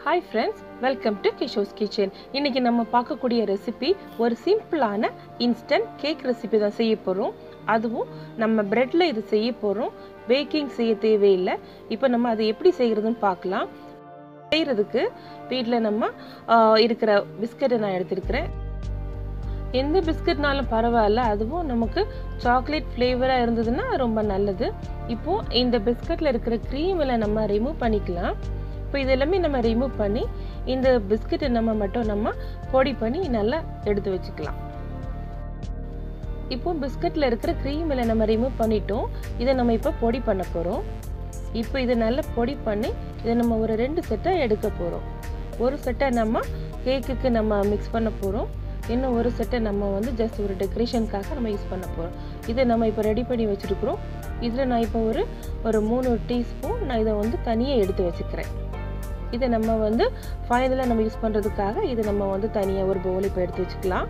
hi friends welcome to Kisho's kitchen இன்னைக்கு நம்ம பார்க்கக்கூடிய ரெசிபி ஒரு சிம்பிளான இன்ஸ்டன்ட் கேக் ரெசிபி தான் செய்ய போகிறோம் அதுவும் நம்ம பிரெட்டில் இது செய்ய போகிறோம் பேக்கிங் செய்ய தேவையில்லை இப்போ நம்ம அதை எப்படி செய்கிறதுன்னு பார்க்கலாம் செய்கிறதுக்கு வீட்டில் நம்ம ஆஹ், இருக்கிற பிஸ்கட்டை நான் எடுத்திருக்கிறேன் எந்த பிஸ்கட்னாலும் பரவாயில்ல அதுவும் நமக்கு சாக்லேட் ஃப்ளேவராக இருந்ததுன்னா ரொம்ப நல்லது இப்போது இந்த பிஸ்கட்டில் இருக்கிற க்ரீமில் நம்ம ரிமூவ் பண்ணிக்கலாம் இப்போ இது எல்லாமே நம்ம ரிமூவ் பண்ணி இந்த பிஸ்கட்டை நம்ம மட்டும் நம்ம பொடி பண்ணி நல்லா எடுத்து வச்சுக்கலாம் இப்போ பிஸ்கட்டில் இருக்கிற க்ரீமில் நம்ம ரிமூவ் பண்ணிட்டோம் இதை நம்ம இப்போ பொடி பண்ண போகிறோம் இப்போ இதை நல்லா பொடி பண்ணி இதை நம்ம ஒரு ரெண்டு செட்டாக எடுக்க போகிறோம் ஒரு செட்டை நம்ம கேக்குக்கு நம்ம மிக்ஸ் பண்ண போகிறோம் இன்னும் ஒரு செட்டை நம்ம வந்து ஜஸ்ட் ஒரு டெக்கரேஷனுக்காக நம்ம யூஸ் பண்ண போகிறோம் இதை நம்ம இப்போ ரெடி பண்ணி வச்சுருக்குறோம் இதில் நான் இப்போ ஒரு ஒரு மூணு டீஸ்பூன் நான் இதை வந்து தனியாக எடுத்து வச்சுக்கிறேன் இதை நம்ம வந்து ஃபைனலாக நம்ம யூஸ் பண்ணுறதுக்காக இதை நம்ம வந்து தனியாக ஒரு பவுல் இப்போ எடுத்து வச்சுக்கலாம்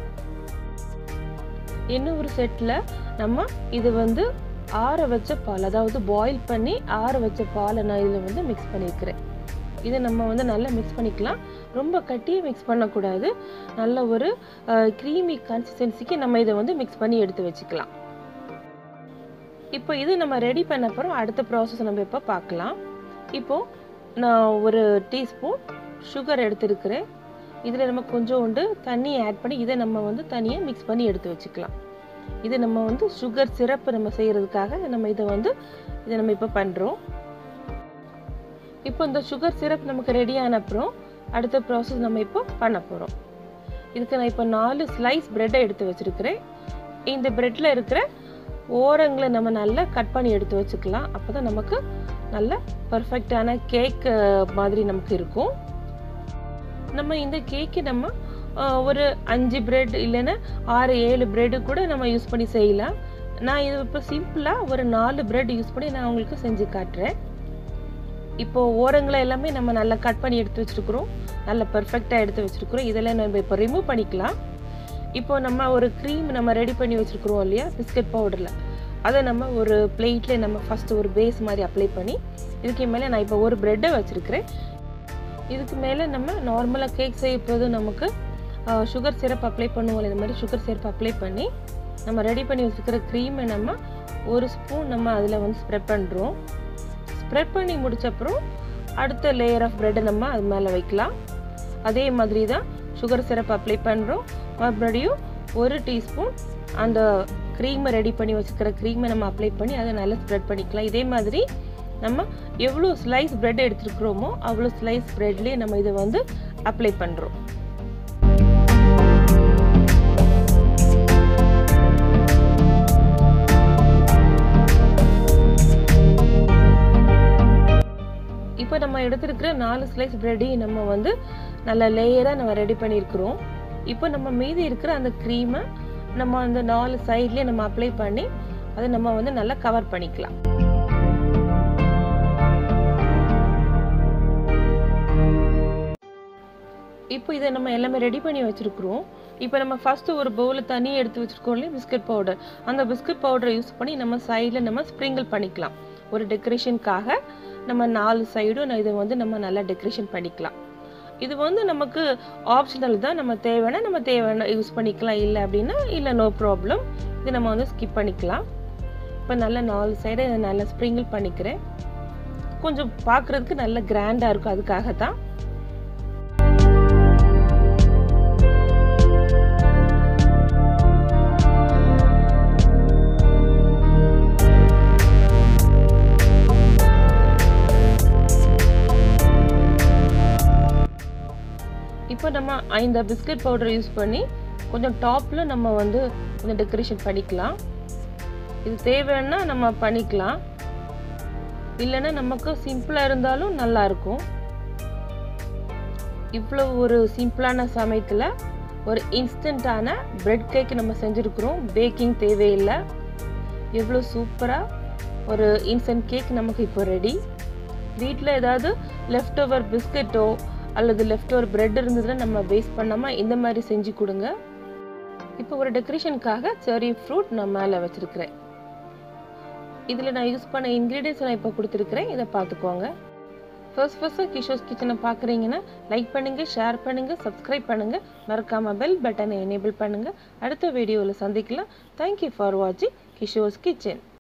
இன்னும் ஒரு செட்டில் நம்ம இது வந்து ஆற வச்ச பால் அதாவது பாயில் பண்ணி ஆற வச்ச பாலை நான் இதில் வந்து மிக்ஸ் பண்ணியிருக்கிறேன் இதை நம்ம வந்து நல்லா மிக்ஸ் பண்ணிக்கலாம் ரொம்ப கட்டியே மிக்ஸ் பண்ணக்கூடாது நல்ல ஒரு க்ரீமி கன்சிஸ்டன்சிக்கு நம்ம இதை வந்து மிக்ஸ் பண்ணி எடுத்து வச்சுக்கலாம் இப்போ இது நம்ம ரெடி பண்ண அப்புறம் அடுத்த ப்ராசஸ் நம்ம இப்போ பார்க்கலாம் இப்போது நான் ஒரு டீஸ்பூன் சுகர் எடுத்துருக்கிறேன் இதில் நம்ம கொஞ்சோண்டு தண்ணி ஆட் பண்ணி இதை நம்ம வந்து தனியாக மிக்ஸ் பண்ணி எடுத்து வச்சுக்கலாம் இது நம்ம வந்து சுகர் சிரப்பு நம்ம செய்கிறதுக்காக நம்ம இதை வந்து இதை நம்ம இப்போ பண்ணுறோம் இப்போ இந்த சுகர் சிரப் நமக்கு ரெடி ஆன அப்புறம் அடுத்த ப்ராசஸ் நம்ம இப்போ பண்ண போகிறோம் இதுக்கு நான் இப்போ நாலு ஸ்லைஸ் ப்ரெட்டை எடுத்து வச்சுருக்கிறேன் இந்த ப்ரெட்டில் இருக்கிற ஓரங்களை நம்ம நல்லா கட் பண்ணி எடுத்து வச்சுக்கலாம் அப்போ தான் நமக்கு நல்ல பர்ஃபெக்டான கேக் மாதிரி நமக்கு இருக்கும் நம்ம இந்த கேக்கு நம்ம அஹ், ஒரு அஞ்சு பிரெட் இல்லைன்னா ஆறு ஏழு பிரெட்டு கூட நம்ம யூஸ் பண்ணி செய்யலாம் நான் இது இப்போ சிம்பிளாக ஒரு நாலு பிரெட் யூஸ் பண்ணி நான் உங்களுக்கு செஞ்சு காட்டுறேன் இப்போ ஓரங்களை எல்லாமே நம்ம நல்லா கட் பண்ணி எடுத்து வச்சிருக்கிறோம் நல்ல பர்ஃபெக்டாக எடுத்து வச்சிருக்கிறோம் இதெல்லாம் நம்ம இப்போ ரிமூவ் பண்ணிக்கலாம் இப்போ நம்ம ஒரு க்ரீம் நம்ம ரெடி பண்ணி வச்சிருக்கிறோம் இல்லையா பிஸ்கட் பவுடரில் அதை நம்ம ஒரு பிளேட்டில் நம்ம ஃபஸ்ட்டு ஒரு பேஸ் மாதிரி அப்ளை பண்ணி இதுக்கு மேலே நான் இப்போ ஒரு ப்ரெட்டை வச்சுருக்கிறேன் இதுக்கு மேலே நம்ம நார்மலாக கேக் செய்ய போது நமக்கு சுகர் சிரப் அப்ளை பண்ணுவோம் இந்த மாதிரி சுகர் சிரப் அப்ளை பண்ணி நம்ம ரெடி பண்ணி வச்சுருக்கிற க்ரீமை நம்ம ஒரு ஸ்பூன் நம்ம அதில் வந்து ஸ்ப்ரெட் பண்ணுறோம் ஸ்ப்ரெட் பண்ணி முடிச்ச அப்புறம் அடுத்த லேயர் ஆஃப் ப்ரெட்டை நம்ம அது மேலே வைக்கலாம் அதே மாதிரி தான் சுகர் சிரப் அப்ளை பண்ணுறோம் மறுபடியும் ஒரு டீஸ்பூன் அந்த க்ரீமை ரெடி பண்ணி வச்சுக்கிற க்ரீமை நம்ம அப்ளை பண்ணி அதை நல்லா ஸ்ப்ரெட் பண்ணிக்கலாம் இதே மாதிரி நம்ம எவ்வளோ ஸ்லைஸ் ப்ரெட் எடுத்துருக்குறோமோ அவ்வளோ ஸ்லைஸ் ப்ரெட்லேயே நம்ம இதை வந்து அப்ளை பண்ணுறோம் இப்போ நம்ம எடுத்துருக்கிற நாலு ஸ்லைஸ் ப்ரெட்டையும் நம்ம வந்து நல்ல லேயராக நம்ம ரெடி பண்ணியிருக்கிறோம் இப்போ நம்ம மீதி இருக்கிற அந்த க்ரீமை நம்ம அந்த நாலு சைட்லேயே நம்ம அப்ளை பண்ணி அதை நம்ம வந்து நல்லா கவர் பண்ணிக்கலாம் இப்போ இதை நம்ம எல்லாமே ரெடி பண்ணி வச்சுருக்குறோம் இப்போ நம்ம ஃபஸ்ட்டு ஒரு பவுலில் தண்ணி எடுத்து வச்சுருக்கோம் இல்லையா பிஸ்கட் பவுடர் அந்த பிஸ்கட் பவுடரை யூஸ் பண்ணி நம்ம சைடில் நம்ம ஸ்ப்ரிங்கிள் பண்ணிக்கலாம் ஒரு டெக்கரேஷனுக்காக நம்ம நாலு சைடும் நான் இதை வந்து நம்ம நல்லா டெக்கரேஷன் பண்ணிக்கலாம் இது வந்து நமக்கு ஆப்ஷனல் தான் நம்ம தேவைன்னா நம்ம தேவைன்னா யூஸ் பண்ணிக்கலாம் இல்லை அப்படின்னா இல்லை நோ ப்ராப்ளம் இது நம்ம வந்து ஸ்கிப் பண்ணிக்கலாம் இப்போ நல்லா நாலு சைடை இதை நல்லா ஸ்ப்ரிங்கிள் பண்ணிக்கிறேன் கொஞ்சம் பார்க்குறதுக்கு நல்ல கிராண்டாக இருக்கும் அதுக்காக தான் இப்போ நம்ம இந்த பிஸ்கட் பவுடர் யூஸ் பண்ணி கொஞ்சம் டாப்பில் நம்ம வந்து கொஞ்சம் டெக்கரேஷன் பண்ணிக்கலாம் இது தேவைன்னா நம்ம பண்ணிக்கலாம் இல்லைன்னா நமக்கு சிம்பிளாக இருந்தாலும் நல்லா இருக்கும் இவ்வளோ ஒரு சிம்பிளான சமயத்தில் ஒரு இன்ஸ்டண்ட்டான பிரெட் கேக் நம்ம செஞ்சுருக்குறோம் பேக்கிங் தேவையில்லை எவ்வளோ சூப்பராக ஒரு இன்ஸ்டன்ட் கேக் நமக்கு இப்போ ரெடி வீட்டில் ஏதாவது லெஃப்ட் ஓவர் பிஸ்கட்டோ அல்லது லெஃப்ட் ஓவர் பிரெட் இருந்ததுன்னா நம்ம வேஸ்ட் பண்ணாமல் இந்த மாதிரி செஞ்சு கொடுங்க இப்போ ஒரு டெக்கரேஷனுக்காக செரி ஃப்ரூட் நான் மேலே வச்சுருக்கிறேன் இதில் நான் யூஸ் பண்ண இன்க்ரீடியன்ஸ் நான் இப்போ கொடுத்துருக்குறேன் இதை பார்த்துக்கோங்க ஃபர்ஸ்ட் ஃபர்ஸ்ட்டு கிஷோர்ஸ் கிச்சனை பார்க்குறீங்கன்னா லைக் பண்ணுங்கள் ஷேர் பண்ணுங்கள் சப்ஸ்கிரைப் பண்ணுங்கள் மறக்காமல் பெல் பட்டனை எனேபிள் பண்ணுங்கள் அடுத்த வீடியோவில் சந்திக்கலாம் தேங்க்யூ ஃபார் வாட்சிங் கிஷோர்ஸ் கிச்சன்